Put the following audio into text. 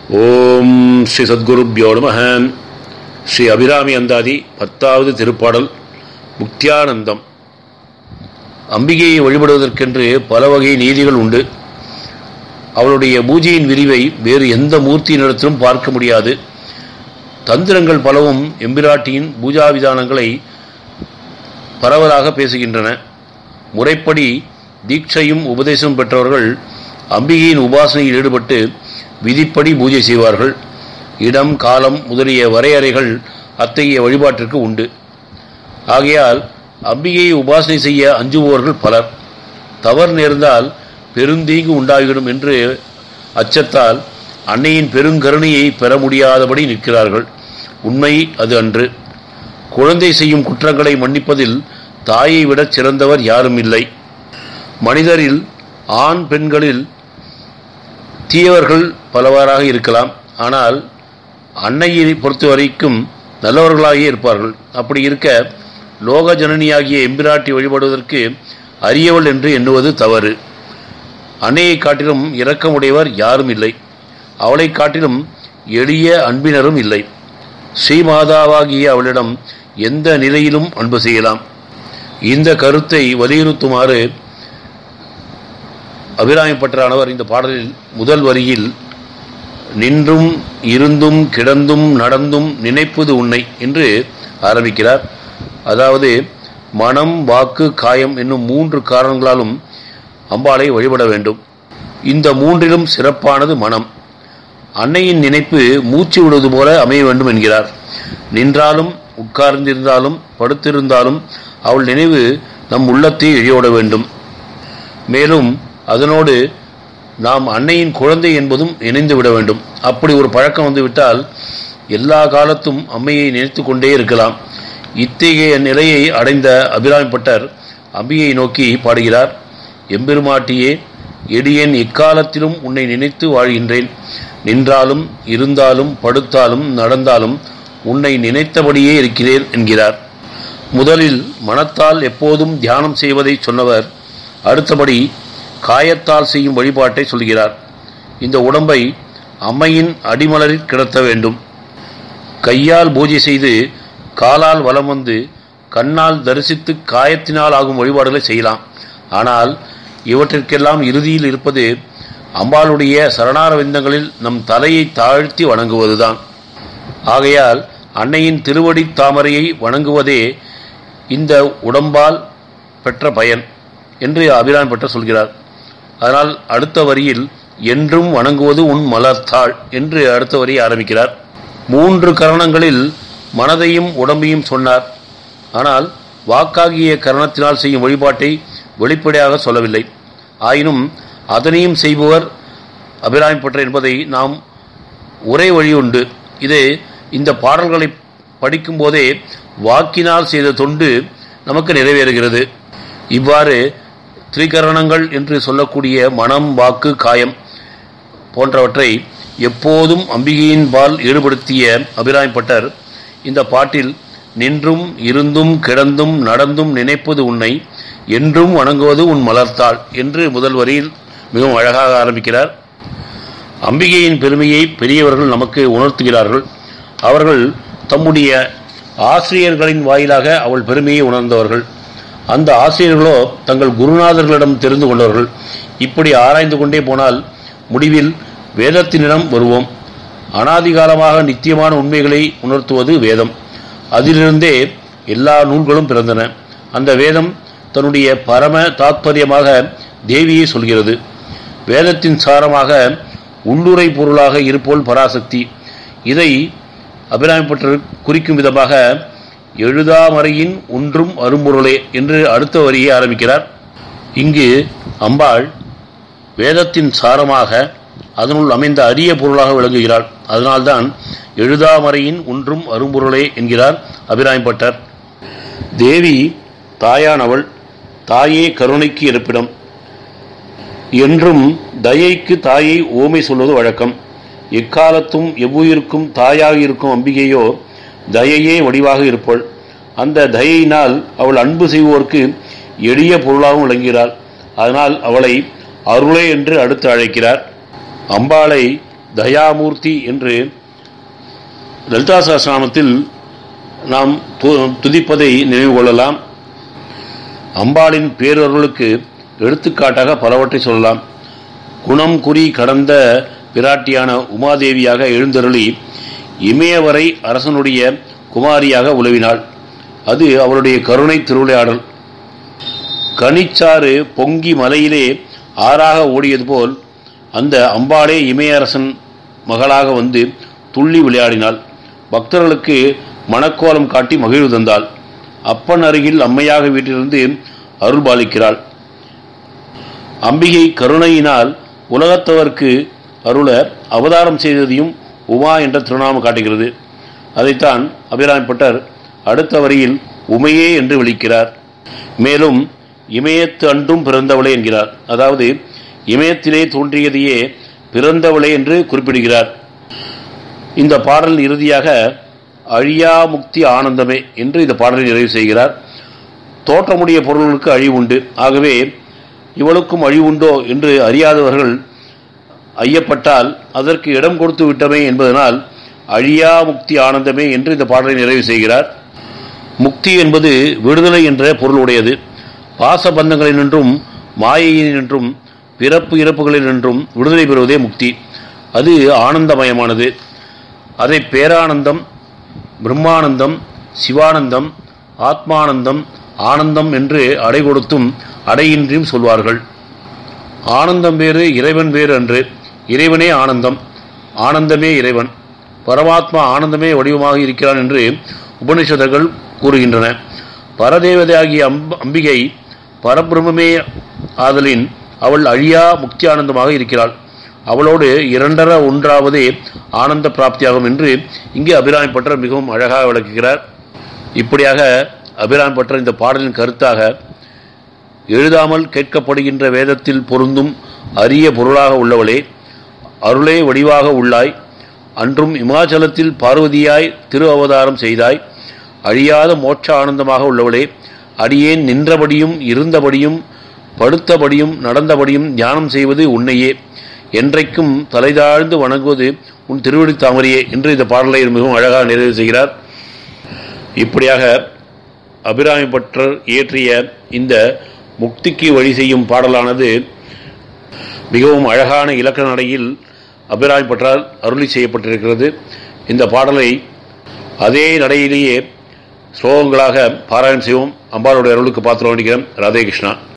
ஓம் ஸ்ரீ சத்குருப்யோ நம ஸ்ரீ அபிராமி அந்தாதி பத்தாவது திருப்பாடல் முக்தியானந்தம் அம்பிகையை வழிபடுவதற்கென்று பல வகை நீதிகள் உண்டு அவளுடைய பூஜையின் விரிவை வேறு எந்த மூர்த்தியினிடத்திலும் பார்க்க முடியாது தந்திரங்கள் பலவும் எம்பிராட்டியின் பூஜா விதானங்களை பரவலாக பேசுகின்றன முறைப்படி தீட்சையும் உபதேசம் பெற்றவர்கள் அம்பிகையின் உபாசனையில் ஈடுபட்டு விதிப்படி பூஜை செய்வார்கள் இடம் காலம் முதலிய வரையறைகள் அத்தகைய வழிபாட்டிற்கு உண்டு ஆகையால் அம்பிகையை உபாசனை செய்ய அஞ்சுபவர்கள் பலர் தவறு நேர்ந்தால் பெருந்தீங்கு உண்டாகிவிடும் என்று அச்சத்தால் அன்னையின் பெருங்கருணையை பெற முடியாதபடி நிற்கிறார்கள் உண்மை அது அன்று குழந்தை செய்யும் குற்றங்களை மன்னிப்பதில் தாயை விட சிறந்தவர் யாரும் இல்லை மனிதரில் ஆண் பெண்களில் தீயவர்கள் பலவாறாக இருக்கலாம் ஆனால் அன்னையை பொறுத்த வரைக்கும் நல்லவர்களாகியே இருப்பார்கள் அப்படி இருக்க லோக ஜனனியாகிய எம்பிராட்டி வழிபடுவதற்கு அரியவள் என்று எண்ணுவது தவறு அன்னையை காட்டிலும் இரக்கமுடையவர் யாரும் இல்லை அவளை காட்டிலும் எளிய அன்பினரும் இல்லை ஸ்ரீமாதாவாகிய அவளிடம் எந்த நிலையிலும் அன்பு செய்யலாம் இந்த கருத்தை வலியுறுத்துமாறு அபிராமிப்பட்டரானவர் இந்த பாடலில் முதல் வரியில் நின்றும் இருந்தும் கிடந்தும் நடந்தும் நினைப்பது உன்னை என்று ஆரம்பிக்கிறார் அதாவது மனம் வாக்கு காயம் என்னும் மூன்று காரணங்களாலும் அம்பாளை வழிபட வேண்டும் இந்த மூன்றிலும் சிறப்பானது மனம் அன்னையின் நினைப்பு மூச்சு விடுவது போல அமைய வேண்டும் என்கிறார் நின்றாலும் உட்கார்ந்திருந்தாலும் படுத்திருந்தாலும் அவள் நினைவு நம் உள்ளத்தை இழையோட வேண்டும் மேலும் அதனோடு நாம் அன்னையின் குழந்தை என்பதும் இணைந்து விட வேண்டும் அப்படி ஒரு பழக்கம் வந்துவிட்டால் எல்லா காலத்தும் அம்மையை நினைத்து கொண்டே இருக்கலாம் இத்தகைய நிலையை அடைந்த அபிராமிப்பட்டர் அம்பியை நோக்கி பாடுகிறார் எம்பெருமாட்டியே எடியேன் இக்காலத்திலும் உன்னை நினைத்து வாழ்கின்றேன் நின்றாலும் இருந்தாலும் படுத்தாலும் நடந்தாலும் உன்னை நினைத்தபடியே இருக்கிறேன் என்கிறார் முதலில் மனத்தால் எப்போதும் தியானம் செய்வதை சொன்னவர் அடுத்தபடி காயத்தால் செய்யும் வழிபாட்டை சொல்கிறார் இந்த உடம்பை அம்மையின் அடிமலரில் கிடத்த வேண்டும் கையால் பூஜை செய்து காலால் வலம் வந்து கண்ணால் தரிசித்து காயத்தினால் ஆகும் வழிபாடுகளை செய்யலாம் ஆனால் இவற்றிற்கெல்லாம் இறுதியில் இருப்பது அம்பாளுடைய சரணார விந்தங்களில் நம் தலையை தாழ்த்தி வணங்குவதுதான் ஆகையால் அன்னையின் திருவடி தாமரையை வணங்குவதே இந்த உடம்பால் பெற்ற பயன் என்று அபிராமி பட்ட சொல்கிறார் அதனால் அடுத்த வரியில் என்றும் வணங்குவது உன் மலர்த்தாள் என்று அடுத்த வரியை ஆரம்பிக்கிறார் மூன்று கரணங்களில் மனதையும் உடம்பையும் சொன்னார் ஆனால் வாக்காகிய கரணத்தினால் செய்யும் வழிபாட்டை வெளிப்படையாக சொல்லவில்லை ஆயினும் அதனையும் செய்பவர் அபிராமிப்பட்டர் என்பதை நாம் ஒரே வழி உண்டு இது இந்த பாடல்களை படிக்கும் போதே வாக்கினால் செய்த தொண்டு நமக்கு நிறைவேறுகிறது இவ்வாறு திரிகரணங்கள் என்று சொல்லக்கூடிய மனம் வாக்கு காயம் போன்றவற்றை எப்போதும் அம்பிகையின் பால் ஈடுபடுத்திய அபிராமிப்பட்டர் இந்த பாட்டில் நின்றும் இருந்தும் கிடந்தும் நடந்தும் நினைப்பது உன்னை என்றும் வணங்குவது உன் மலர்த்தாள் என்று முதல் வரியில் மிகவும் அழகாக ஆரம்பிக்கிறார் அம்பிகையின் பெருமையை பெரியவர்கள் நமக்கு உணர்த்துகிறார்கள் அவர்கள் தம்முடைய ஆசிரியர்களின் வாயிலாக அவள் பெருமையை உணர்ந்தவர்கள் அந்த ஆசிரியர்களோ தங்கள் குருநாதர்களிடம் தெரிந்து கொண்டவர்கள் இப்படி ஆராய்ந்து கொண்டே போனால் முடிவில் வேதத்தினிடம் வருவோம் அனாதிகாலமாக நித்தியமான உண்மைகளை உணர்த்துவது வேதம் அதிலிருந்தே எல்லா நூல்களும் பிறந்தன அந்த வேதம் தன்னுடைய பரம தாத்பரியமாக தேவியை சொல்கிறது வேதத்தின் சாரமாக உள்ளுரை பொருளாக இருப்போல் பராசக்தி இதை அபிராமிப்பட்டர் குறிக்கும் விதமாக எழுதாமறையின் ஒன்றும் அரும்பொருளே என்று அடுத்த வரியை ஆரம்பிக்கிறார் இங்கு அம்பாள் வேதத்தின் சாரமாக அதனுள் அமைந்த அரிய பொருளாக விளங்குகிறாள் அதனால்தான் எழுதாமறையின் ஒன்றும் அரும்பொருளே என்கிறார் அபிராமிப்பட்டர் தேவி தாயானவள் தாயே கருணைக்கு இருப்பிடம் என்றும் தயைக்கு தாயை ஓமை சொல்வது வழக்கம் எக்காலத்தும் எவ்வுயிருக்கும் தாயாக இருக்கும் அம்பிகையோ தயையே வடிவாக இருப்பள் அந்த தயையினால் அவள் அன்பு செய்வோருக்கு எளிய பொருளாகவும் விளங்குகிறாள் அதனால் அவளை அருளே என்று அடுத்து அழைக்கிறார் அம்பாளை தயாமூர்த்தி என்று லலிதா சகஸ்ரநாமத்தில் நாம் து- துதிப்பதை நினைவு கொள்ளலாம் அம்பாளின் பேரருளுக்கு எடுத்துக்காட்டாக பலவற்றை சொல்லலாம் குணம் குறி கடந்த பிராட்டியான உமாதேவியாக எழுந்தருளி இமயவரை அரசனுடைய குமாரியாக உலவினாள் அது அவளுடைய கருணை திருவிளையாடல் கனிச்சாறு பொங்கி மலையிலே ஆறாக ஓடியது போல் அந்த அம்பாளே இமயரசன் மகளாக வந்து துள்ளி விளையாடினாள் பக்தர்களுக்கு மணக்கோலம் காட்டி மகிழ்வு தந்தாள் அப்பன் அருகில் அம்மையாக வீட்டிலிருந்து அருள் பாலிக்கிறாள் அம்பிகை கருணையினால் உலகத்தவர்க்கு அருள அவதாரம் செய்ததையும் உமா என்ற திருநாமம் காட்டுகிறது அதைத்தான் அபிராமிப்பட்டர் அடுத்த வரியில் உமையே என்று விളിக்கிறார் மேலும் இமயத்து அன்றும் பிறந்தவளே என்கிறார் அதாவது இமயத்திலே தோன்றியதையே பிறந்தவளே என்று குறிப்பிடுகிறார் இந்த பாடல் இறுதியாக அழியா முக்தி ஆனந்தமே என்று இந்த பாடலை நிறைவு செய்கிறார் தோற்றமுடைய பொருள்களுக்கு அழிவு உண்டு ஆகவே இவளுக்கும் அழிவுண்டோ என்று அறியாதவர்கள் ஐயப்பட்டால் அதற்கு இடம் கொடுத்து விட்டமே என்பதனால் அழியா முக்தி ஆனந்தமே என்று இந்த பாடலை நிறைவு செய்கிறார் முக்தி என்பது விடுதலை என்ற பொருளுடையது பாசபந்தங்களினின்றும் மாயையினின்றும் பிறப்பு இறப்புகளினின்றும் விடுதலை பெறுவதே முக்தி அது ஆனந்தமயமானது அதை பேரானந்தம் பிரம்மானந்தம் சிவானந்தம் ஆத்மானந்தம் ஆனந்தம் என்று அடை கொடுத்தும் அடையின்றியும் சொல்வார்கள் ஆனந்தம் வேறு இறைவன் வேறு அன்று இறைவனே ஆனந்தம் ஆனந்தமே இறைவன் பரமாத்மா ஆனந்தமே வடிவமாக இருக்கிறான் என்று உபனிஷதங்கள் கூறுகின்றன பரதேவதையாகிய அம்ப அம்பிகை பரபிரம்மே ஆதலின் அவள் அழியா முக்தி ஆனந்தமாக இருக்கிறாள் அவளோடு இரண்டர ஒன்றாவதே ஆனந்த பிராப்தியாகும் என்று இங்கே அபிராமி பட்டர் மிகவும் அழகாக விளக்குகிறார் இப்படியாக அபிராமி பட்டர் இந்த பாடலின் கருத்தாக எழுதாமல் கேட்கப்படுகின்ற வேதத்தில் பொருந்தும் அரிய பொருளாக உள்ளவளே அருளே வடிவாக உள்ளாய் அன்றும் இமாச்சலத்தில் பார்வதியாய் திரு அவதாரம் செய்தாய் அழியாத மோட்ச ஆனந்தமாக உள்ளவளே அடியேன் நின்றபடியும் இருந்தபடியும் படுத்தபடியும் நடந்தபடியும் தியானம் செய்வது உன்னையே என்றைக்கும் தலைதாழ்ந்து வணங்குவது உன் திருவடி தாமரையே என்று இந்த பாடலை மிகவும் அழகாக நிறைவு செய்கிறார் இப்படியாக அபிராமி பட்டர் இயற்றிய இந்த முக்திக்கு வழி செய்யும் பாடலானது மிகவும் அழகான இலக்கண நடையில் அபிராமி பற்றால் அருளி செய்யப்பட்டிருக்கிறது இந்த பாடலை அதே நடையிலேயே ஸ்லோகங்களாக பாராயணம் செய்வோம் அம்பாளுடைய அருளுக்கு பாத்திரம் வேண்டிக்கிறேன் ராதே கிருஷ்ணா